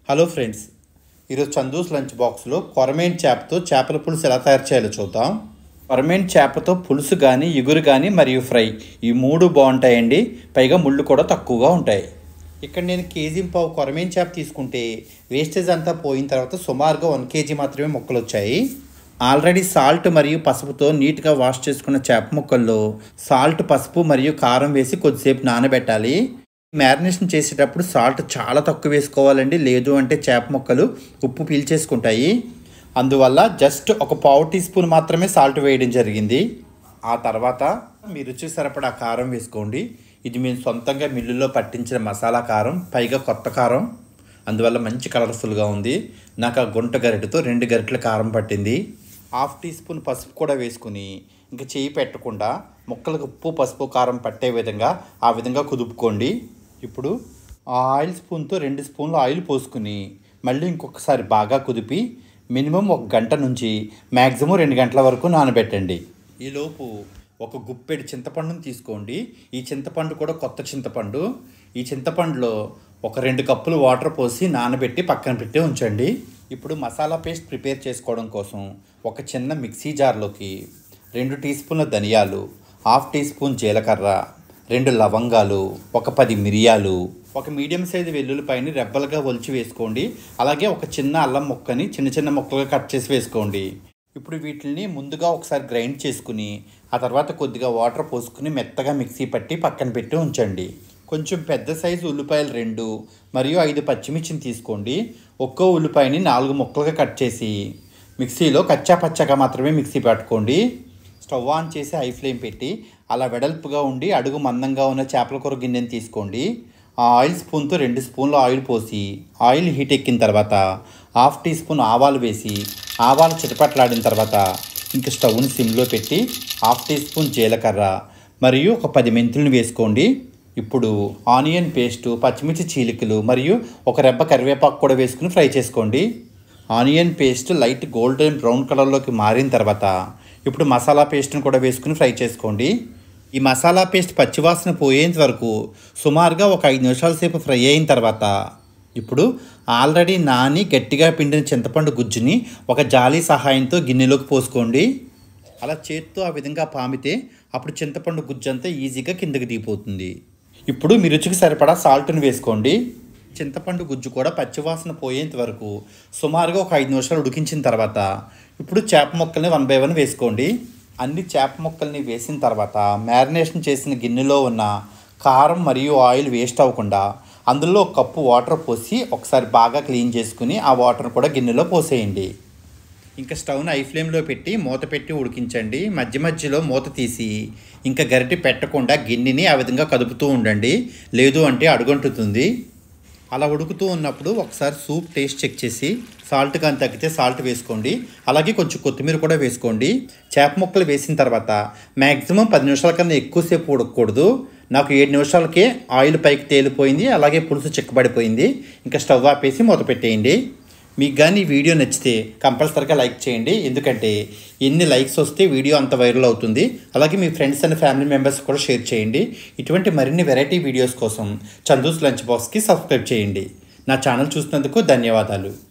hello friends ఈరోజు Chandu's lunch బాక్స్లో కొరమేన్ చేపతో చేపల పులుసు ఎలా తయారు చేయాలో చూద్దాం కొరమేన్ చేపతో పులుసు కానీ ఇగురు కానీ మరియు ఫ్రై ఈ మూడు బాగుంటాయండి పైగా ముళ్ళు కూడా తక్కువగా ఉంటాయి ఇక్కడ నేను కేజీ పావు కొరమేన్ చేప తీసుకుంటే వేస్టేజ్ అంతా పోయిన తర్వాత సుమారుగా వన్ కేజీ మాత్రమే ముక్కలు వచ్చాయి ఆల్రెడీ సాల్ట్ మరియు పసుపుతో నీట్గా వాష్ చేసుకున్న చేప ముక్కల్లో సాల్ట్ పసుపు మరియు కారం వేసి కొద్దిసేపు నానబెట్టాలి మ్యారినేషన్ చేసేటప్పుడు సాల్ట్ చాలా తక్కువ వేసుకోవాలండి లేదు అంటే చేప ముక్కలు ఉప్పు పీల్చేసుకుంటాయి అందువల్ల జస్ట్ ఒక పావు టీ స్పూన్ మాత్రమే సాల్ట్ వేయడం జరిగింది ఆ తర్వాత మీ రుచి సరిపడా కారం వేసుకోండి ఇది మేము సొంతంగా మిల్లులో పట్టించిన మసాలా కారం పైగా కొత్త కారం అందువల్ల మంచి కలర్ఫుల్గా ఉంది నాకు ఆ గుంట గరిటెతో రెండు గరిటెల కారం పట్టింది హాఫ్ టీ స్పూన్ పసుపు కూడా వేసుకుని ఇంకా చేయి పెట్టకుండా ముక్కలకు ఉప్పు పసుపు కారం పట్టే విధంగా ఆ విధంగా కుదుపుకోండి ఇప్పుడు ఆ ఆయిల్ స్పూన్తో రెండు స్పూన్లు ఆయిల్ పోసుకుని మళ్ళీ ఇంకొకసారి బాగా కుదిపి మినిమం ఒక గంట నుంచి మ్యాక్సిమం రెండు గంటల వరకు నానబెట్టండి ఈలోపు ఒక గుప్పెడు చింతపండుని తీసుకోండి ఈ చింతపండు కూడా కొత్త చింతపండు ఈ చింతపండులో ఒక రెండు కప్పులు వాటర్ పోసి నానబెట్టి పక్కన పెట్టి ఉంచండి ఇప్పుడు మసాలా పేస్ట్ ప్రిపేర్ చేసుకోవడం కోసం ఒక చిన్న మిక్సీ జార్లోకి రెండు టీ స్పూన్ల ధనియాలు హాఫ్ టీ స్పూన్ జీలకర్ర రెండు లవంగాలు ఒక పది మిరియాలు ఒక మీడియం సైజు వెల్లుల్లిపాయని రెబ్బలుగా ఒలిచి వేసుకోండి అలాగే ఒక చిన్న అల్లం ముక్కని చిన్న చిన్న ముక్కలుగా కట్ చేసి వేసుకోండి ఇప్పుడు వీటిని ముందుగా ఒకసారి గ్రైండ్ చేసుకుని ఆ తర్వాత కొద్దిగా వాటర్ పోసుకుని మెత్తగా మిక్సీ పట్టి పక్కన పెట్టి ఉంచండి కొంచెం పెద్ద సైజు ఉల్లిపాయలు రెండు మరియు ఐదు పచ్చిమిర్చిని తీసుకోండి ఒక్కో ఉల్లిపాయని నాలుగు ముక్కలుగా కట్ చేసి మిక్సీలో కచ్చా పచ్చగా మాత్రమే మిక్సీ పట్టుకోండి స్టవ్ ఆన్ చేసి హై ఫ్లేమ్ పెట్టి అలా వెడల్పుగా ఉండి అడుగు మందంగా ఉన్న చేపల కూర గిన్నెని తీసుకోండి ఆ ఆయిల్ స్పూన్తో రెండు స్పూన్లు ఆయిల్ పోసి ఆయిల్ హీట్ ఎక్కిన తర్వాత హాఫ్ టీ స్పూన్ ఆవాలు వేసి ఆవాలు చిటపట్లాడిన తర్వాత ఇంకా స్టవ్ని సిమ్లో పెట్టి హాఫ్ టీ స్పూన్ జీలకర్ర మరియు ఒక పది మెంతులను వేసుకోండి ఇప్పుడు ఆనియన్ పేస్టు పచ్చిమిర్చి చీలికలు మరియు ఒక రెబ్బ కరివేపాకు కూడా వేసుకుని ఫ్రై చేసుకోండి onion paste light golden brown కలర్లోకి మారిన తర్వాత ఇప్పుడు మసాలా పేస్ట్ని కూడా వేసుకుని ఫ్రై చేసుకోండి ఈ మసాలా పేస్ట్ పచ్చివాసన పోయేంత వరకు సుమారుగా ఒక ఐదు నిమిషాల సేపు ఫ్రై అయిన తర్వాత ఇప్పుడు ఆల్రెడీ నాని గట్టిగా పిండిన చింతపండు గుజ్జుని ఒక జాలి సహాయంతో గిన్నెలోకి పోసుకోండి అలా చేత్తో ఆ విధంగా పామితే అప్పుడు చింతపండు గుజ్జంతా ఈజీగా కిందకి దిగిపోతుంది ఇప్పుడు మీ రుచికి సరిపడా సాల్ట్ని వేసుకోండి చింతపండు గుజ్జు కూడా పచ్చివాసన పోయేంత వరకు సుమారుగా ఒక ఐదు నిమిషాలు ఉడికించిన తర్వాత ఇప్పుడు చేప ముక్కల్ని వన్ బై వన్ వేసుకోండి అన్ని చేప ముక్కల్ని వేసిన తర్వాత మ్యారినేషన్ చేసిన గిన్నెలో ఉన్న కారం మరియు ఆయిల్ వేస్ట్ అవ్వకుండా అందులో ఒక కప్పు వాటర్ పోసి ఒకసారి బాగా క్లీన్ చేసుకుని ఆ వాటర్ కూడా గిన్నెలో పోసేయండి ఇంకా స్టవ్ని ఐ ఫ్లేమ్లో పెట్టి మూత పెట్టి ఉడికించండి మధ్య మధ్యలో మూత తీసి ఇంకా గరిటె పెట్టకుండా గిన్నెని ఆ విధంగా కదుపుతూ ఉండండి లేదు అంటే అడుగంటుతుంది అలా ఉడుకుతూ ఉన్నప్పుడు ఒకసారి సూప్ టేస్ట్ చెక్ చేసి సాల్ట్ కానీ తగ్గితే సాల్ట్ వేసుకోండి అలాగే కొంచెం కొత్తిమీర కూడా వేసుకోండి చేప ముక్కలు వేసిన తర్వాత మ్యాక్సిమం పది నిమిషాల కన్నా ఎక్కువసేపు ఉడకకూడదు నాకు ఏడు నిమిషాలకే ఆయిల్ పైకి తేలిపోయింది అలాగే పులుసు చిక్కబడిపోయింది ఇంకా స్టవ్ ఆపేసి మూత పెట్టేయండి మీకు కానీ ఈ వీడియో నచ్చితే కంపల్సరీగా లైక్ చేయండి ఎందుకంటే ఎన్ని లైక్స్ వస్తే వీడియో అంత వైరల్ అవుతుంది అలాగే మీ ఫ్రెండ్స్ అండ్ ఫ్యామిలీ మెంబర్స్ కూడా షేర్ చేయండి ఇటువంటి మరిన్ని వెరైటీ వీడియోస్ కోసం చందూస్ లంచ్ బాక్స్కి సబ్స్క్రైబ్ చేయండి నా ఛానల్ చూసినందుకు ధన్యవాదాలు